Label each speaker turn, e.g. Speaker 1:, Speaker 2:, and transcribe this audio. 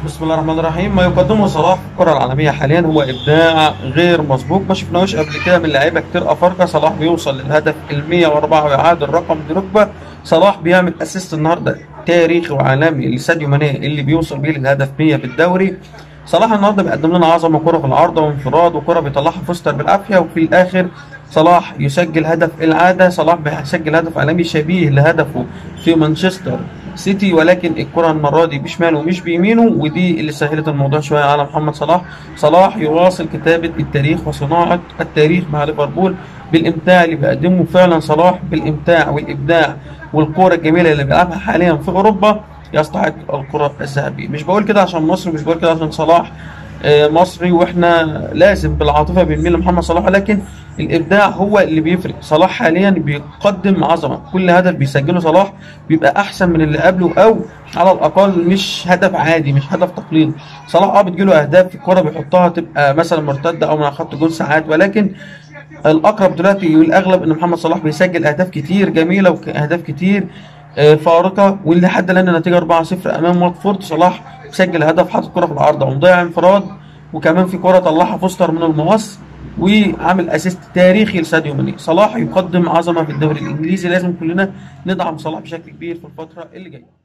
Speaker 1: بسم الله الرحمن الرحيم ما يقدمه صلاح في الكرة العالمية حاليا هو إبداع غير مسبوق ما شفناهوش قبل كده من لعيبة كتير أفارقة صلاح بيوصل للهدف ال 104 ويعادل رقم دروجبا صلاح بيعمل أسيست النهاردة تاريخي وعالمي لساديو ماني اللي بيوصل بيه للهدف 100 في الدوري صلاح النهارده بيقدم لنا عظمة كرة في العارضة وانفراد وكرة بيطلعها فوستر بالعافية وفي الآخر صلاح يسجل هدف العادة صلاح بيسجل هدف عالمي شبيه لهدفه في مانشستر سيتي ولكن الكرة المرة دي بشماله ومش بيمينه ودي اللي سهلت الموضوع شوية على محمد صلاح صلاح يواصل كتابة التاريخ وصناعة التاريخ مع ليفربول بالإمتاع اللي بيقدمه فعلا صلاح بالإمتاع والإبداع والكرة الجميلة اللي بيلعبها حاليا في أوروبا يستحق الكرة الذهبية مش بقول كده عشان مصر مش بقول كده عشان صلاح آه، مصري واحنا لازم بالعاطفه بنميل لمحمد صلاح ولكن الابداع هو اللي بيفرق صلاح حاليا بيقدم عظمه كل هدف بيسجله صلاح بيبقى احسن من اللي قبله او على الاقل مش هدف عادي مش هدف تقليدي صلاح اه بتجيله اهداف في الكوره بيحطها تبقى مثلا مرتده او من على خط جول ساعات ولكن الاقرب دلوقتي والاغلب ان محمد صلاح بيسجل اهداف كتير جميله واهداف كتير آه، فارقه واللي لحد الان النتيجه 4-0 امام واتفورد صلاح سجل هدف حاطط كره في العارضه ومضيع انفراد وكمان في كره طلعها فوستر من المقص وعامل اسيست تاريخي لساديو ماني صلاح يقدم عظمه في الدوري الانجليزي لازم كلنا ندعم صلاح بشكل كبير في الفتره اللي جايه